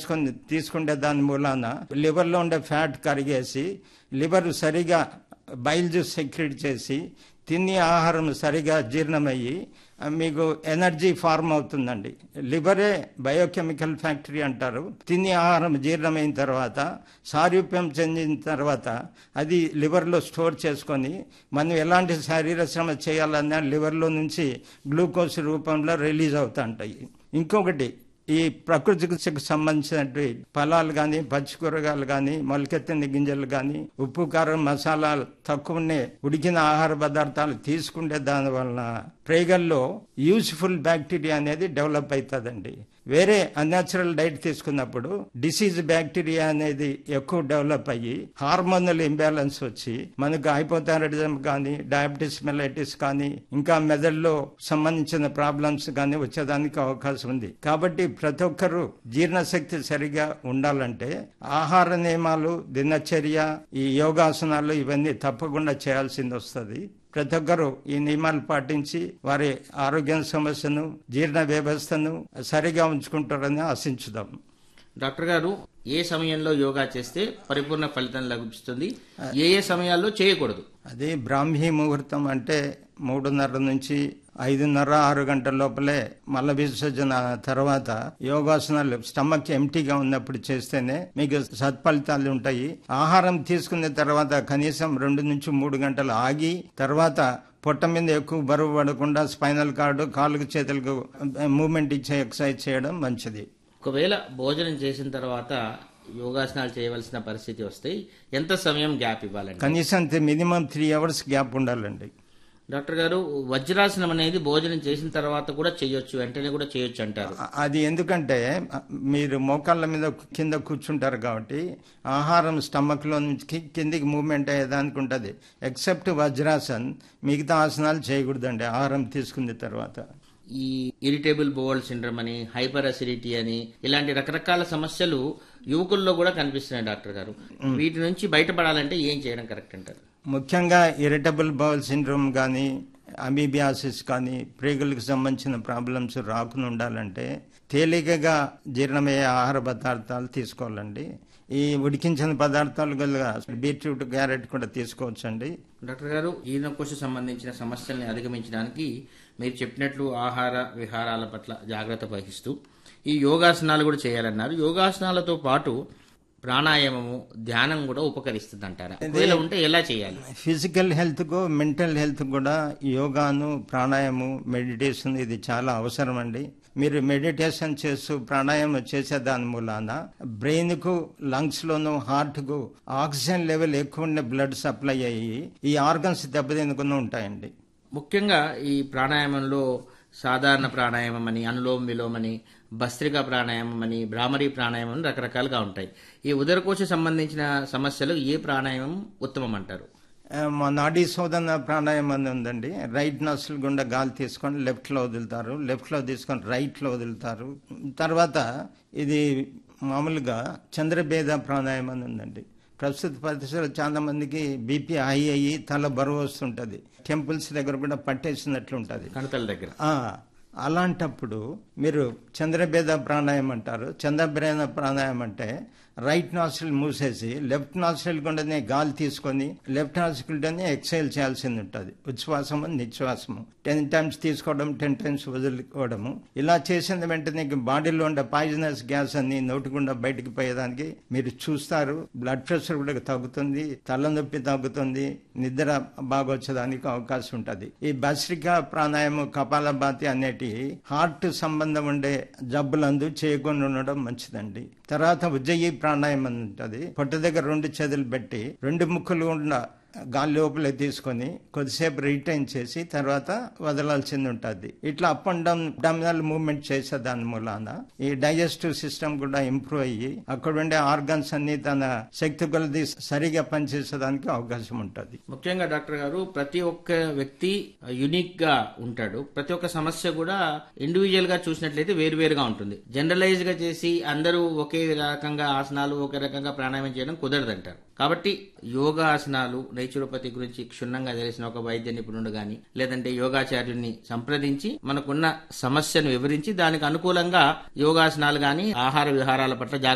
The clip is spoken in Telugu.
చేసుకొని తీసుకుంటే దాని మూలాన లివర్లో ఉండే ఫ్యాట్ కరిగేసి లివర్ సరిగా బైల్ జ్యూస్ సెక్రెట్ చేసి తిని ఆహారం సరిగా జీర్ణమయ్యి ఆ, మీకు ఎనర్జీ ఫార్మ్ అవుతుందండి లివరే బయోకెమికల్ ఫ్యాక్టరీ అంటారు తిని ఆహారం జీర్ణమైన తర్వాత సారూప్యం చెందిన తర్వాత అది లివర్లో స్టోర్ చేసుకొని మనం ఎలాంటి శారీర శ్రమ చేయాలన్నా లివర్లో నుంచి గ్లూకోజ్ రూపంలో రిలీజ్ అవుతుంటాయి ఇంకొకటి ఈ ప్రకృతి చికిత్సకు సంబంధించినటువంటి ఫలాలు కానీ పచ్చి కూరగాయలు కానీ మొలకెత్తిన గింజలు కానీ ఉప్పు కారం మసాలాలు తక్కువనే ఉడికిన ఆహార పదార్థాలు తీసుకుంటే దాని వలన ప్రేగల్లో యూస్ఫుల్ బ్యాక్టీరియా అనేది డెవలప్ అవుతుందండి వేరే అన్యాచురల్ డైట్ తీసుకున్నప్పుడు డిసీజ్ బ్యాక్టీరియా అనేది ఎక్కువ డెవలప్ అయ్యి హార్మోనల్ ఇంబ్యాలెన్స్ వచ్చి మనకు హైపోథైరాయిడిజం కానీ డయాబెటీస్ మెలైటిస్ కానీ ఇంకా మెదడులో సంబంధించిన ప్రాబ్లమ్స్ కానీ వచ్చేదానికి అవకాశం ఉంది కాబట్టి ప్రతి ఒక్కరూ జీర్ణశక్తి సరిగా ఉండాలంటే ఆహార నియమాలు దినచర్య ఈ యోగాసనాలు ఇవన్నీ తప్పకుండా చేయాల్సింది వస్తుంది ప్రతి ఒక్కరూ ఈ నియమాలు పాటించి వారి ఆరోగ్య సమస్యను జీర్ణ వ్యవస్థను సరిగా ఉంచుకుంటారని ఆశించుదాం డాక్టర్ గారు ఏ సమయంలో యోగా చేస్తే పరిపూర్ణ ఫలితం లభిస్తుంది ఏ ఏ సమయాల్లో చేయకూడదు అది బ్రాహ్మీ ముహూర్తం అంటే మూడున్నర నుంచి ఐదున్నర ఆరు గంటల లోపలే మల విసర్జన తర్వాత యోగాసనాలు స్టమక్ ఎంటీగా ఉన్నప్పుడు చేస్తేనే మీకు సత్ఫలితాలు ఉంటాయి ఆహారం తీసుకున్న తర్వాత కనీసం రెండు నుంచి మూడు గంటలు ఆగి తర్వాత పొట్ట మీద ఎక్కువ బరువు పడకుండా స్పైనల్ కార్డు కాళ్ళకు చేతులకు మూమెంట్ ఇచ్చే ఎక్సర్సైజ్ చేయడం మంచిది ఒకవేళ భోజనం చేసిన తర్వాత యోగాసనాలు చేయవలసిన పరిస్థితి వస్తే ఎంత సమయం గ్యాప్ ఇవ్వాలండి కనీసం మినిమం త్రీ అవర్స్ గ్యాప్ ఉండాలండి డాక్టర్ గారు వజ్రాసనం అనేది భోజనం చేసిన తర్వాత కూడా చేయొచ్చు వెంటనే కూడా చేయొచ్చు అంటారు అ- అది ఎందుకంటే అ, మీరు మోకాళ్ళ మీద కింద కూర్చుంటారు కాబట్టి ఆహారం స్టమక్ లో నుంచి కి- కిందికి మూవ్మెంట్ అయ్యేదానికి ఉంటుంది ఎక్సెప్ట్ వజ్రాసన్ మిగతా ఆసనాలు చేయకూడదండి ఆహారం తీసుకున్న తర్వాత ఈ ఇరిటేబుల్ బోవల్ సిండ్రమ్ అని హైపర్ అసిడిటీ అని ఇలాంటి రకరకాల సమస్యలు యువకుల్లో కూడా కనిపిస్తున్నాయి డాక్టర్ గారు వీటి నుంచి బయటపడాలంటే ఏం చేయడం కరెక్ట్ అంటారు ముఖ్యంగా ఇరిటబుల్ బౌల్ సిండ్రోమ్ కానీ అమీబియాసిస్ కానీ ప్రేగులకు సంబంధించిన ప్రాబ్లమ్స్ రాకుండా ఉండాలంటే తేలికగా జీర్ణమయ్యే ఆహార పదార్థాలు తీసుకోవాలండి ఈ ఉడికించిన పదార్థాలు గల బీట్రూట్ క్యారెట్ కూడా తీసుకోవచ్చండి డాక్టర్ గారు ఈనకోశ సంబంధించిన సమస్యల్ని అధిగమించడానికి మీరు చెప్పినట్లు ఆహార విహారాల పట్ల జాగ్రత్త వహిస్తూ ఈ యోగాసనాలు కూడా చేయాలన్నారు యోగాసనాలతో పాటు ప్రాణాయామము ధ్యానం కూడా ఉపకరిస్తుంది అంటారా ఒకవేళ ఉంటే ఎలా చేయాలి ఫిజికల్ హెల్త్ కు మెంటల్ హెల్త్ కూడా యోగాను ప్రాణాయామం మెడిటేషన్ ఇది చాలా అవసరం అండి మీరు మెడిటేషన్ చేస్తూ ప్రాణాయామం చేసే దాని మూలాన బ్రెయిన్ కు లంగ్స్ లోను హార్ట్ కు ఆక్సిజన్ లెవెల్ ఎక్కువ ఉండే బ్లడ్ సప్లై అయ్యి ఈ ఆర్గన్స్ దెబ్బతినకుండా ఉంటాయండి ముఖ్యంగా ఈ ప్రాణాయామంలో సాధారణ ప్రాణాయామం అని అనులోమ విలోమ అని భస్త్రికా ప్రాణాయామం అని భ్రామరీ ప్రాణాయామం అని రకరకాలుగా ఉంటాయి ఈ ఉదరకోశ సంబంధించిన సమస్యలు ఏ ప్రాణాయామం ఉత్తమం అంటారు ఆ, మా నాడీ శోధన ప్రాణాయామం అని ఉందండి రైట్ నస్సులు గుండా గాలి తీసుకొని లెఫ్ట్ లో వదులుతారు లెఫ్ట్ లో తీసుకొని రైట్ లో వదులుతారు తర్వాత ఇది మామూలుగా చంద్రభేద ప్రాణాయామం అని ఉందండి ప్రస్తుత పరిస్థితుల్లో చాలా మందికి బీపీ హై అయ్యి తల బరువు వస్తుంటది టెంపుల్స్ దగ్గర కూడా పట్టేసినట్లు ఉంటది కణతల దగ్గర ఆ, అలాంటప్పుడు మీరు చంద్రభేద ప్రాణాయామం అంటారు చంద్రభేద ప్రాణాయామం అంటే రైట్ నాస్ట్రిల్ మూసేసి లెఫ్ట్ నాస్ట్రిల్ గుండానే గాలి తీసుకొని లెఫ్ట్ నాస్ట్రిల్తోనే ఎక్సైల్ చేయాల్సింది ఉంటుంది ఉచ్ఛ్వాసము నిశ్వాసము టెన్ టైమ్స్ తీసుకోవడం టెన్ టైమ్స్ వదులుకోవడము ఇలా చేసిన వెంటనే బాడీలో ఉండే పాయిజనస్ గ్యాస్ అన్ని నోటి గుండా బయటికి పోయేదానికి మీరు చూస్తారు బ్లడ్ ప్రెషర్ కూడా తగ్గుతుంది తలనొప్పి తగ్గుతుంది నిద్ర బాగా వచ్చేదానికి అవకాశం ఉంటుంది ఈ భస్రిక ప్రాణాయామం కపాలభాతి అనేటి హార్ట్ సంబంధం ఉండే జబ్బులందు చేయకుండా ఉండడం మంచిదండి తర్వాత ఉజ్జయి ప్రాణాయామం ఉంటుంది పొట్ట దగ్గర రెండు చేతులు పెట్టి రెండు ముక్కులు ఉన్న గాలి లోపలే తీసుకొని కొద్దిసేపు రిటైన్ చేసి తర్వాత వదలాల్సింది ఉంటుంది ఇట్లా up and down abdominal movement చేసే దాని మూలాన ఈ డైజెస్టివ్ సిస్టమ్ కూడా ఇంప్రూవ్ అయ్యి అక్కడ ఉండే ఆర్గన్స్ అన్ని తన శక్తి కొలది సరిగా పనిచేసేదానికి అవకాశం ఉంటుంది ముఖ్యంగా డాక్టర్ గారు ప్రతి ఒక్క వ్యక్తి యునిక్ గా ఉంటాడు ప్రతి ఒక్క సమస్య కూడా ఇండివిజువల్ గా చూసినట్లయితే వేరువేరుగా ఉంటుంది జనరలైజ్ గా చేసి అందరూ ఒకే రకంగా ఆసనాలు ఒకే రకంగా ప్రాణాయామం చేయడం కుదరదంటారు కాబట్టి యోగా ఆసనాలు నైచురోపతి గురించి క్షుణ్ణంగా తెలిసిన ఒక వైద్య నిపుణుడు గాని లేదంటే యోగాచార్యుని సంప్రదించి మనకున్న సమస్యను వివరించి దానికి అనుకూలంగా యోగాసనాలు గాని ఆహార విహారాల పట్ల జాగ్రత్త